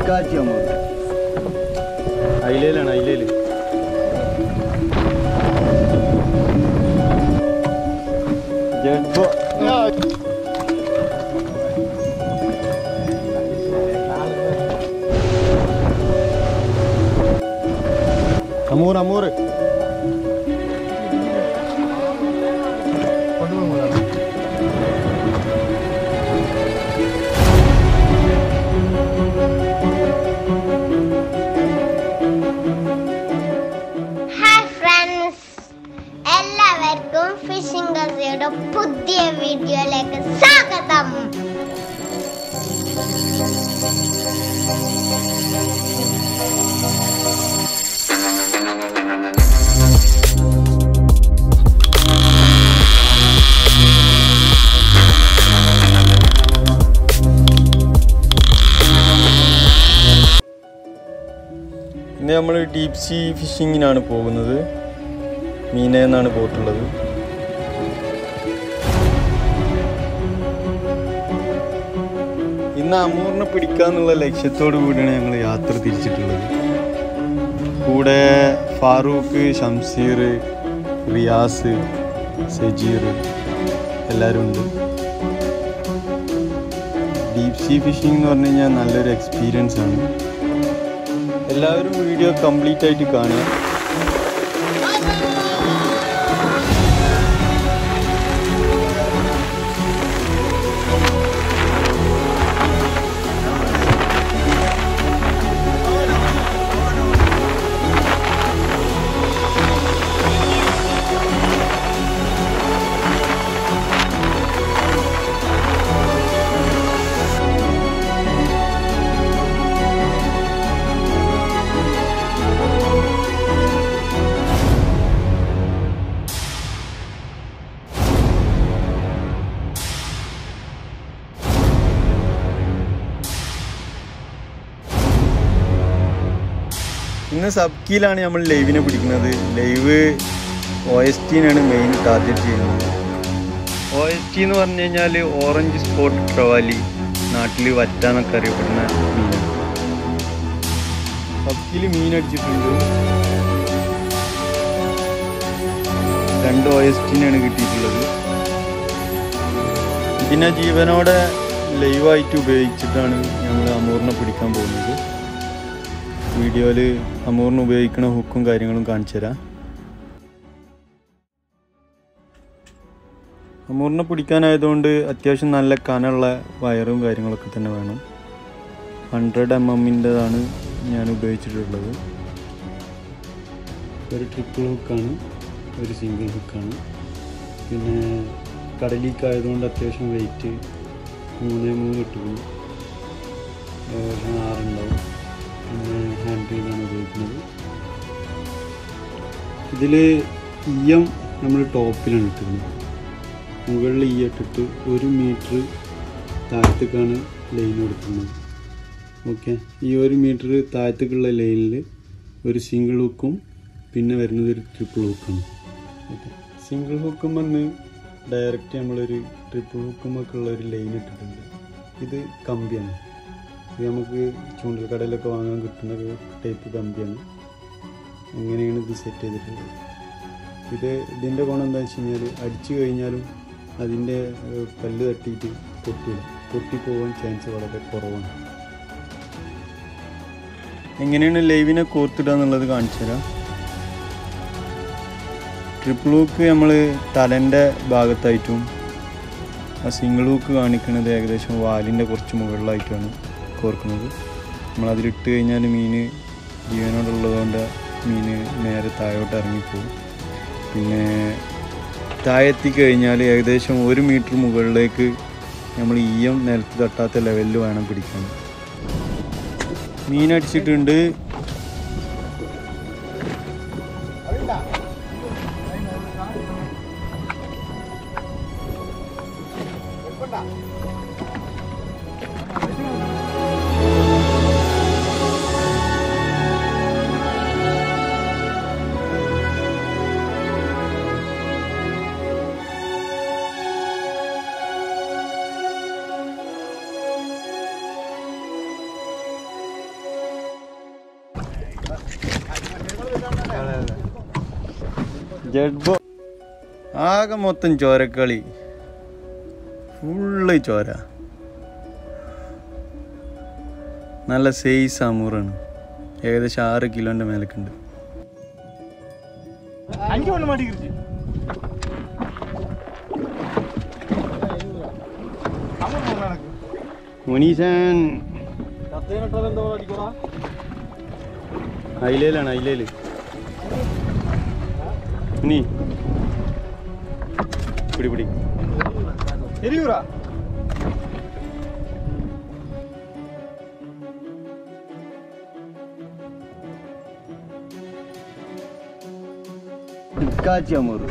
കിടക്കാച്ചി അമ്മ അയിലേലാണ് അയിലേല് ജഡ്ബോ അമൂർ അമൂർ ഹായ് ഫ്രണ്ട്സ് എല്ലാവർക്കും ഫിഷിംഗ് ഗസിയുടെ പുതിയ വീഡിയോയിലേക്ക് സ്വാഗതം ഇന്ന് നമ്മൾ ഡീപ് സീ ഫിഷിങ്ങിനാണ് പോകുന്നത് മീന എന്നാണ് പോയിട്ടുള്ളത് ഇന്ന് അമൂറിനെ പിടിക്കാന്നുള്ള ലക്ഷ്യത്തോടു കൂടിയാണ് ഞങ്ങൾ യാത്ര തിരിച്ചിട്ടുള്ളത് കൂടെ ഫാറൂഖ് ഷംസീർ റിയാസ് സജീർ എല്ലാവരും ഉണ്ട് ഡീപ് സീ ഫിഷിംഗ് എന്ന് പറഞ്ഞു കഴിഞ്ഞാൽ നല്ലൊരു എക്സ്പീരിയൻസ് ആണ് എല്ലാവരും വീഡിയോ കംപ്ലീറ്റ് ആയിട്ട് കാണുക ഇന്ന് സബ്കിയിലാണ് നമ്മൾ ലൈവിനെ പിടിക്കുന്നത് ലൈവ് ഒ എസ് ടിനാണ് മെയിൻ ടാർഗറ്റ് ചെയ്യുന്നത് ഒ എസ് ടി എന്ന് പറഞ്ഞു കഴിഞ്ഞാൽ ഓറഞ്ച് സ്പോട്ട് ട്രവാലി നാട്ടിൽ വറ്റ എന്നൊക്കെ അറിയപ്പെടുന്ന മീനാണ് സബ്കിയിൽ മീൻ അടിച്ചിട്ടുണ്ട് രണ്ട് ഒ എസ് ടിനാണ് കിട്ടിയിട്ടുള്ളത് ഇതിനെ ജീവനോടെ ലൈവായിട്ട് ഉപയോഗിച്ചിട്ടാണ് ഞങ്ങൾ അമൂറിനെ പിടിക്കാൻ പോകുന്നത് വീഡിയോയിൽ അമൂറിന് ഉപയോഗിക്കുന്ന ഹുക്കും കാര്യങ്ങളും കാണിച്ചു തരാം അമൂറിനെ പിടിക്കാനായതുകൊണ്ട് അത്യാവശ്യം നല്ല കനമുള്ള വയറും കാര്യങ്ങളൊക്കെ തന്നെ വേണം ഹൺഡ്രഡ് എം എമ്മിൻ്റെതാണ് ഞാൻ ഉപയോഗിച്ചിട്ടുള്ളത് ഒരു ട്രിപ്പിൾ ഹുക്കാണ് ഒരു സിംഗിൾ ഹുക്കാണ് പിന്നെ കടലിക്കായതുകൊണ്ട് അത്യാവശ്യം വെയിറ്റ് മൂന്ന് മൂന്ന് ഇട്ടുള്ളൂ ഏകദേശം ആറുണ്ടാവും പിന്നെ ഹാൻഡ് റീലാണ് ഉപയോഗിക്കുന്നത് ഇതിൽ ഇയം നമ്മൾ ടോപ്പിലാണ് ഇട്ടിരുന്നത് മുകളിൽ ഈ ഇട്ടിട്ട് ഒരു മീറ്റർ താഴത്തേക്കാണ് ലൈൻ കൊടുക്കുന്നത് ഓക്കെ ഈ ഒരു മീറ്റർ താഴത്തേക്കുള്ള ലൈനിൽ ഒരു സിംഗിൾ ഹുക്കും പിന്നെ വരുന്നത് ഒരു ട്രിപ്പിൾ ഹുക്കാണ് ഓക്കെ സിംഗിൾ ഹുക്കും വന്ന് ഡയറക്റ്റ് നമ്മളൊരു ട്രിപ്പിൾ ഹുക്കുമൊക്കെ ഉള്ള ഒരു ലൈൻ ഇട്ടിട്ടുണ്ട് ഇത് കമ്പിയാണ് ഇത് നമുക്ക് ചൂണ്ടൽക്കടയിലൊക്കെ വാങ്ങാൻ കിട്ടുന്ന ഒരു ടൈപ്പ് കമ്പിയാണ് അങ്ങനെയാണ് ഇത് സെറ്റ് ചെയ്തിട്ടുള്ളത് ഇത് ഇതിൻ്റെ ഗുണം എന്താ വെച്ച് കഴിഞ്ഞാൽ അടിച്ചു കഴിഞ്ഞാലും അതിൻ്റെ ഏഹ്, പല്ല് തട്ടിയിട്ട് പൊട്ടില്ല പൊട്ടിപ്പോകാൻ ചാൻസ് വളരെ കുറവാണ് എങ്ങനെയാണ് ലൈവിനെ കോർത്തിടുക എന്നുള്ളത് കാണിച്ചു തരാം ട്രിപ്പിൾ ഹൂക്ക് നമ്മൾ തലൻ്റെ ഭാഗത്തായിട്ടും ആ സിംഗിൾ ഹൂക്ക് കാണിക്കുന്നത് ഏകദേശം വാലിൻ്റെ കുറച്ച് മുകളിലായിട്ടാണ് കോർക്കുന്നത് നമ്മൾ അതിലിട്ട് കഴിഞ്ഞാൽ മീൻ ജീവനോടുള്ളതുകൊണ്ട് മീൻ നേരെ താഴോട്ട് ഇറങ്ങിപ്പോവും പിന്നെ താഴെത്തി കഴിഞ്ഞാൽ ഏകദേശം ഒരു മീറ്റർ മുകളിലേക്ക് നമ്മൾ ഈയം നിലത്ത് തട്ടാത്ത ലെവലിൽ വേണം പിടിക്കാൻ മീൻ അടിച്ചിട്ടുണ്ട് ജഡ്ബോ ആകെ മൊത്തം ചോരക്കളി ഫുള്ള് ചോര നല്ല സൈസ് അമൂറാണ് ഏകദേശം ആറ് കിലോൻ്റെ മേലക്കുണ്ട് அங்கே ஒன்று மாட்டிக்கிருச்சு ஆமாம் எனக்கு മുനീസൻ കത്തേനിട്ടത് എന്താ അടിക്കോടാ അയിലേലാണ് അയിലേല് നീ പിടി പിടി എരിയൂറാ കാച്ചി അമൂറ്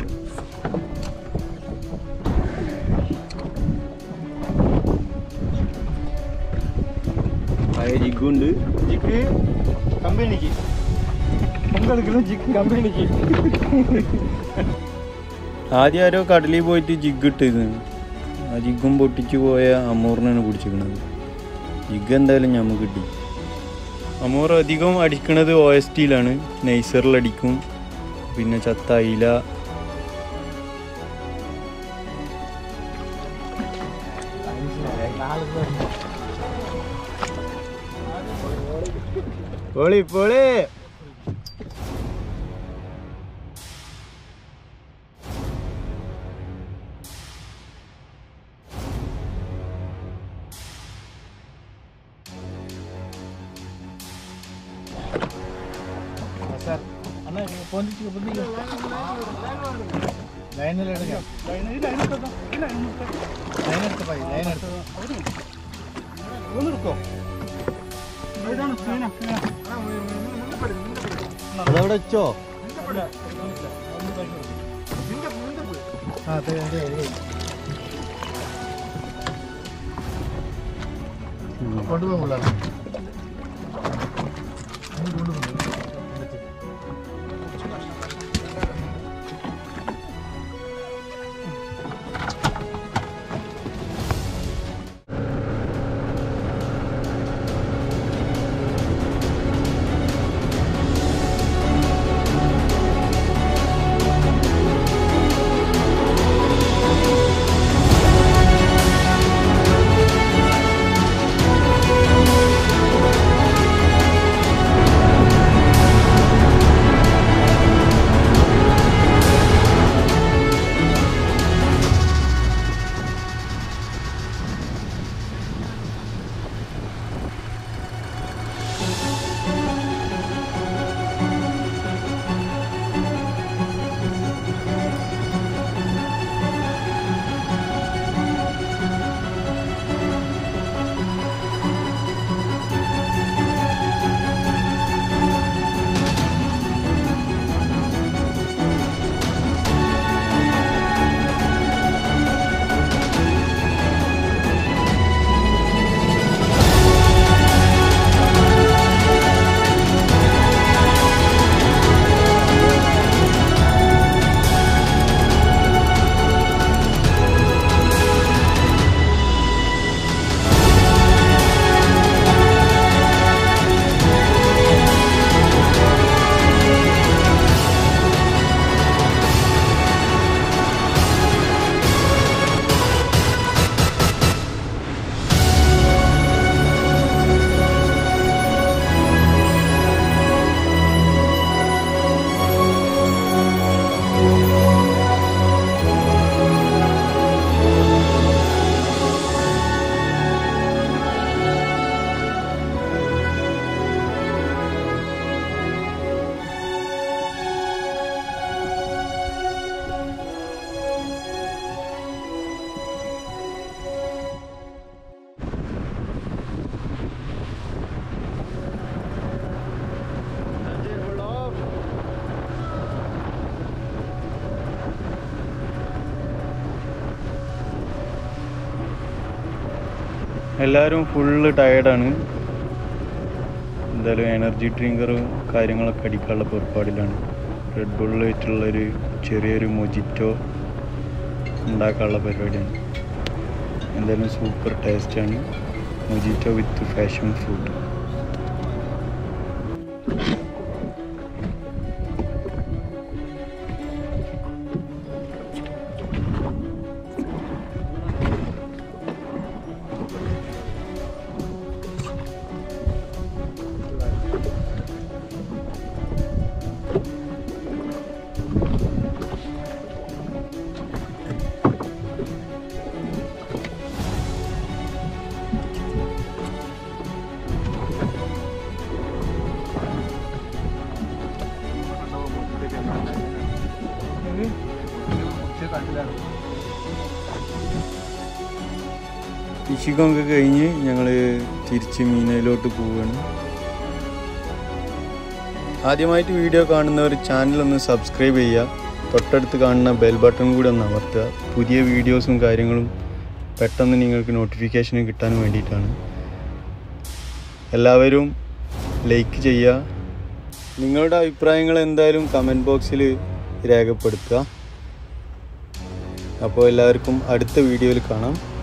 പഴയ ജിഗുണ്ട് ജിക്ക് കമ്പനിക്ക് പൊങ്കെടുക്കുന്ന ജിക്ക് കമ്പനിക്ക് ആദ്യം ആരോ കടലിൽ പോയിട്ട് ജിഗ് ഇട്ടിരുന്നു ആ ജിഗും പൊട്ടിച്ചു പോയ അമൂറിനാണ് പിടിച്ചിരിക്കുന്നത് ജിഗ് എന്തായാലും ഞമ്മക്ക് കിട്ടി അമൂർ അധികം അടിക്കണത് ഒ എസ് ടിയിലാണ് നൈസറിൽ അടിക്കും പിന്നെ ചത്ത അയില പൊളി പൊളി സാർ അണ്ണാ പൊന്തിച്ചു പൊന്തിച്ചു ലൈനിൽ എടുക്കാം ലൈൻ എടുത്ത് പോയി ലൈൻ എടുത്ത് ഒന്നെടുക്കോ അതവിടെ വെച്ചോ ആ അതെ അതെ അതെ കൊണ്ടുപോകാൻ കൊള്ളാം എല്ലാവരും ഫുള്ള് ടയേർഡാണ് എന്തായാലും എനർജി ഡ്രിങ്കറും കാര്യങ്ങളൊക്കെ അടിക്കാനുള്ള പുറപ്പാടിലാണ് റെഡ് ബുള്ളിൽ വെച്ചുള്ളൊരു ചെറിയൊരു മൊജിറ്റോ ഉണ്ടാക്കാനുള്ള പരിപാടിയാണ് എന്തായാലും സൂപ്പർ ടേസ്റ്റാണ് മൊജിറ്റോ വിത്ത് ഫാഷൻ ഫ്രൂട്ട് ഫിഷിങ്ങൊക്കെ കഴിഞ്ഞ് ഞങ്ങൾ തിരിച്ച് മീനയിലോട്ട് പോവുകയാണ് ആദ്യമായിട്ട് വീഡിയോ കാണുന്നവർ ചാനൽ ഒന്ന് സബ്സ്ക്രൈബ് ചെയ്യുക തൊട്ടടുത്ത് കാണുന്ന ബെൽ ബട്ടൺ കൂടി ഒന്ന് അമർത്തുക പുതിയ വീഡിയോസും കാര്യങ്ങളും പെട്ടെന്ന് നിങ്ങൾക്ക് നോട്ടിഫിക്കേഷൻ കിട്ടാൻ വേണ്ടിയിട്ടാണ് എല്ലാവരും ലൈക്ക് ചെയ്യുക നിങ്ങളുടെ അഭിപ്രായങ്ങൾ എന്തായാലും കമൻറ്റ് ബോക്സിൽ രേഖപ്പെടുത്തുക അപ്പോൾ എല്ലാവർക്കും അടുത്ത വീഡിയോയിൽ കാണാം